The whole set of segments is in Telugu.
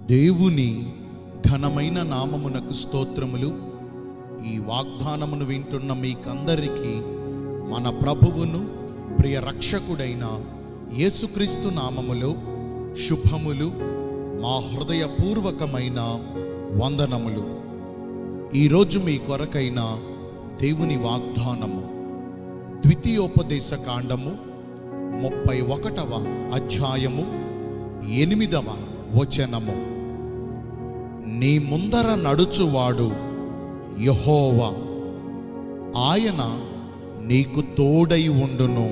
దేవుని ఘనమైన నామమునకు స్తోత్రములు ఈ వాగ్దానమును వింటున్న మీకందరికీ మన ప్రభువును ప్రియ రక్షకుడైన యేసుక్రీస్తు నామములో శుభములు మా హృదయపూర్వకమైన వందనములు ఈరోజు మీ కొరకైన దేవుని వాగ్దానము ద్వితీయోపదేశ కాండము ముప్పై ఒకటవ అధ్యాయము ఎనిమిదవ వచనము నీ ముందర నడుచువాడు యహోవా ఆయన నీకు తోడై ఉండును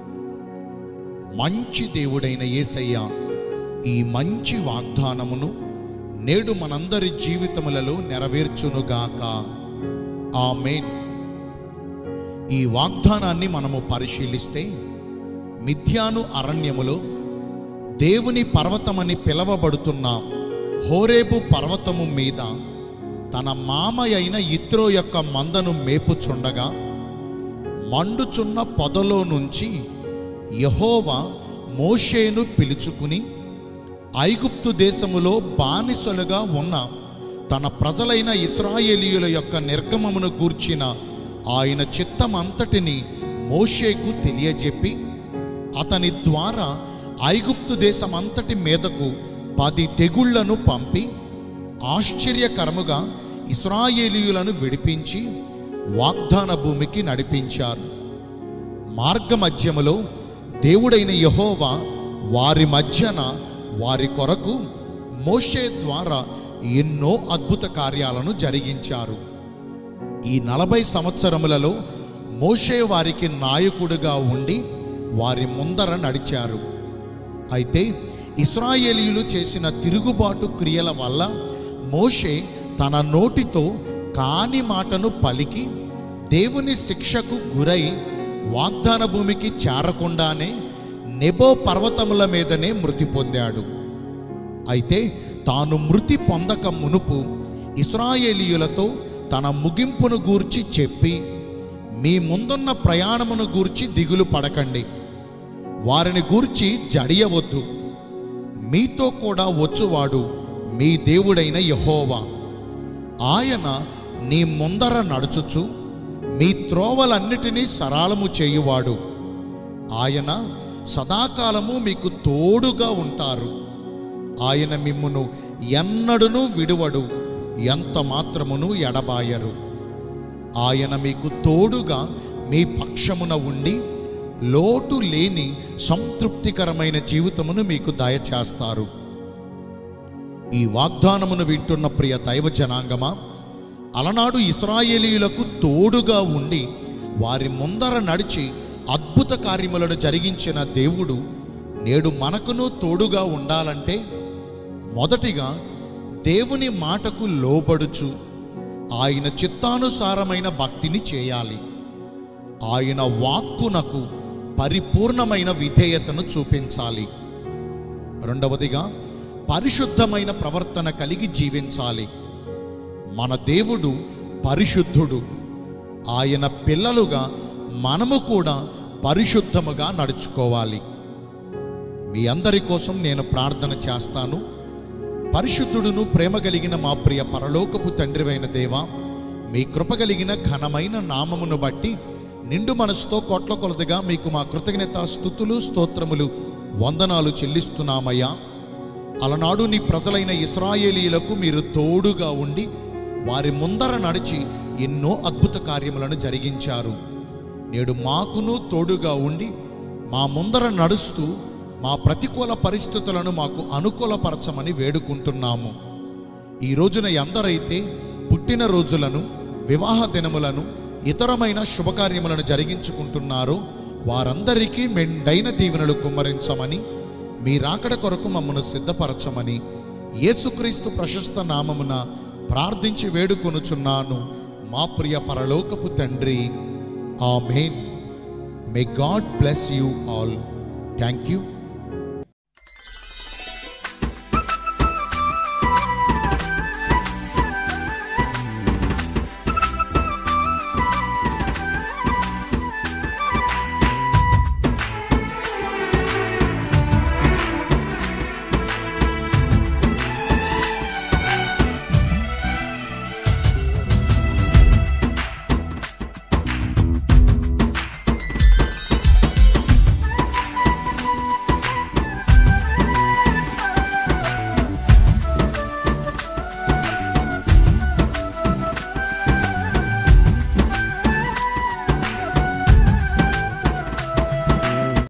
మంచి దేవుడైన యేసయ్య ఈ మంచి వాగ్దానమును నేడు మనందరి జీవితములలో నెరవేర్చునుగాక ఆమేన్ ఈ వాగ్దానాన్ని మనము పరిశీలిస్తే మిథ్యాను అరణ్యములో దేవుని పర్వతమని పిలవబడుతున్న హోరేబు పర్వతము మీద తన మామ అయిన ఇత్రో యొక్క మందను మేపుచుండగా మండుచున్న పొదలో నుంచి యహోవా మోషేను పిలుచుకుని ఐగుప్తు దేశములో బానిసలుగా ఉన్న తన ప్రజలైన ఇస్రాయేలీయుల యొక్క నిర్గమమును గూర్చిన ఆయన చిత్తమంతటిని మోషేకు తెలియజెప్పి అతని ద్వారా ఐగుప్తు దేశమంతటి మీదకు పది తెగుళ్లను పంపి ఆశ్చర్యకరముగా ఇస్రాయేలీయులను విడిపించి వాగ్దాన భూమికి నడిపించారు మార్గమధ్యములో దేవుడైన యహోవా వారి మధ్యన వారి కొరకు మోషే ద్వారా ఎన్నో అద్భుత కార్యాలను జరిగించారు ఈ నలభై సంవత్సరములలో మోషే వారికి నాయకుడుగా ఉండి వారి ముందర నడిచారు అయితే ఇస్రాయేలీయులు చేసిన తిరుగుబాటు క్రియల వల్ల మోషే తన నోటితో కాని మాటను పలికి దేవుని శిక్షకు గురై వాగ్దాన భూమికి చేరకుండానే నెబో పర్వతముల మీదనే మృతి పొందాడు అయితే తాను మృతి పొందక మునుపు ఇస్రాయేలీయులతో తన ముగింపును గూర్చి చెప్పి మీ ముందున్న ప్రయాణమును గూర్చి దిగులు పడకండి వారిని గూర్చి జడియవద్దు మీతో కూడా వచ్చువాడు మీ దేవుడైన యహోవా ఆయన నీ ముందర నడుచుచు మీ త్రోవలన్నిటినీ సరాలము చేయువాడు ఆయన సదాకాలము మీకు తోడుగా ఉంటారు ఆయన మిమ్మును ఎన్నడును విడువడు ఎంత మాత్రమును ఎడబాయరు ఆయన మీకు తోడుగా మీ పక్షమున ఉండి లోటు లేని సంతృప్తికరమైన జీవితమును మీకు దయచేస్తారు ఈ వాగ్దానమును వింటున్న ప్రియ దైవ జనాంగమా అలనాడు ఇస్రాయేలీయులకు తోడుగా ఉండి వారి ముందర నడిచి అద్భుత కార్యములను జరిగించిన దేవుడు నేడు మనకును తోడుగా ఉండాలంటే మొదటిగా దేవుని మాటకు లోబడుచు ఆయన చిత్తానుసారమైన భక్తిని చేయాలి ఆయన వాక్కునకు పరిపూర్ణమైన విధేయతను చూపించాలి రెండవదిగా పరిశుద్ధమైన ప్రవర్తన కలిగి జీవించాలి మన దేవుడు పరిశుద్ధుడు ఆయన పిల్లలుగా మనము కూడా పరిశుద్ధముగా నడుచుకోవాలి మీ అందరి కోసం నేను ప్రార్థన చేస్తాను పరిశుద్ధుడును ప్రేమ కలిగిన మా ప్రియ పరలోకపు తండ్రివైన దేవా మీ కృప కలిగిన ఘనమైన నామమును బట్టి నిండు మనసుతో కోట్ల కొలదిగా మీకు మా కృతజ్ఞత స్థుతులు స్తోత్రములు వందనాలు చెల్లిస్తున్నామయ్యా అలనాడు నీ ప్రజలైన ఇస్రాయేలీలకు మీరు తోడుగా ఉండి వారి ముందర నడిచి ఎన్నో అద్భుత కార్యములను జరిగించారు నేడు మాకును తోడుగా ఉండి మా ముందర నడుస్తూ మా ప్రతికూల పరిస్థితులను మాకు అనుకూలపరచమని వేడుకుంటున్నాము ఈ రోజున ఎందరైతే పుట్టిన రోజులను వివాహ దినములను ఇతరమైన శుభకార్యములను జరిగించుకుంటున్నారో వారందరికీ మెండైన దీవెనలు కుమ్మరించమని మీ రాకడ కొరకు మమ్మను సిద్ధపరచమని యేసుక్రీస్తు ప్రశస్త నామమున ప్రార్థించి వేడుకొనుచున్నాను మా ప్రియ పరలోకపు తండ్రి amen may God bless you all thank you